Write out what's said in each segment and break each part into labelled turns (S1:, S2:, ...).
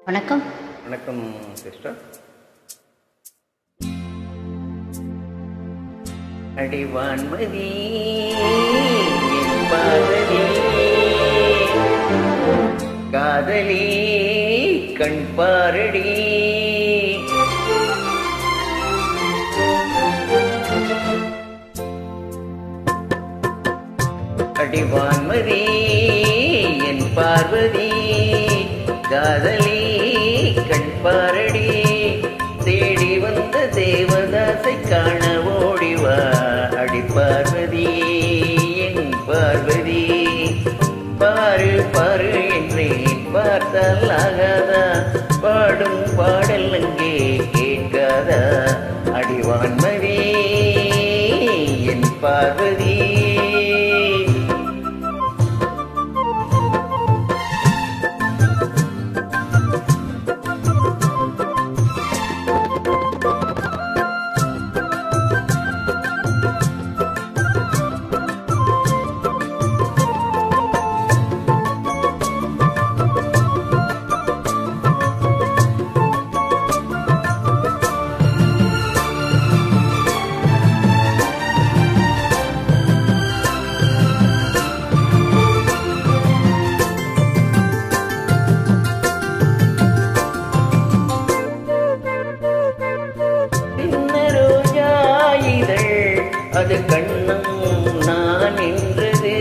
S1: வணக்கம்
S2: வணக்கம் சிஸ்டர் அடிவான்மதி என் பார்வதி காதலி கண் பாரடி அடிவான்மதி என் பார்வதி காதலி கண் பாரடி தேடி வந்த தேவதாசை காண ஓடிவா அடி பார்வதி என் பார்வதி பாரு பாரு என்றேன் பார்த்தால் ஆகாதா பாடும் பாடல் அங்கே கேட்காதா அடிவான்மதி என் பார்வதி சின்னரோஜா இதழ் அது கண்ணம் நான் என்றது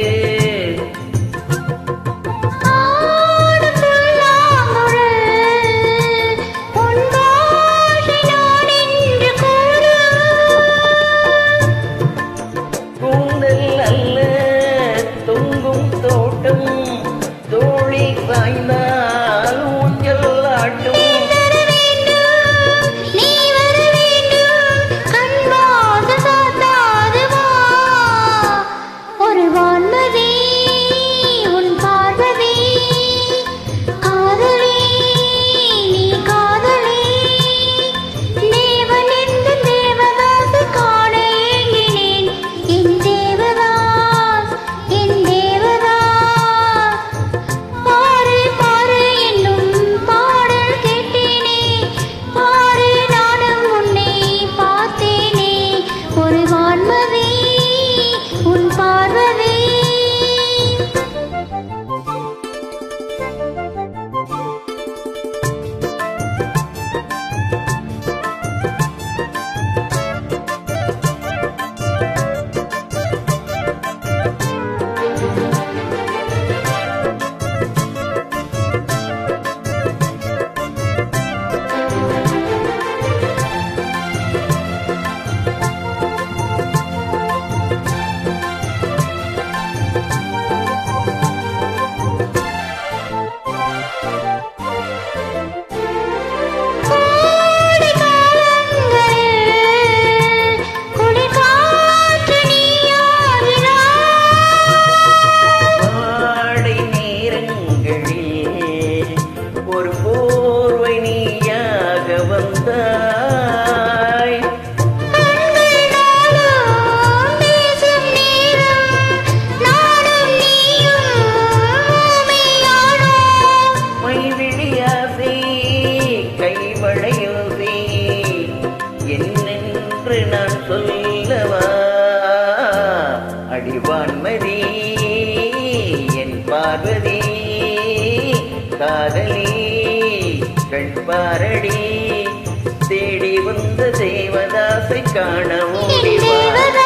S2: கூந்தல் அல்ல தொங்கும் தோட்டம் தோழி சாய்ந்தால் ஊஞ்சல் ஆட்டும்
S1: ஒரு வான்மதி உன் பார்வதி காதலி நீ காதலி தேவன் எந்த தேவதாசை காண ஏங்கினேன் என் தேவதாஸ் என் தேவதாஸ் பாரு பாரு என்னும் பாடல் கேட்டேனே பாரு நானும் உன்னை பார்த்தேனே ஒரு வான்மதி உன் பார்வதி கோடை காலங்களில் குளிர் காற்று நீயாகினாய்
S2: வாடை நேரங்களில் ஒரு போர்வை நீயாக வந்தாய்
S1: கண்கள் நாளும் பேசும் நேரம் நானும் நீயும் ஊமையானோம்
S2: மைவிழியாசை கைவளையோசை என்னென்று நான் சொல்லவா அடிவான்மதி என் பார்வதி காதலி கண் பாரடி தேடி வந்த தேவதாசை காண
S1: என்
S2: ஓடிவா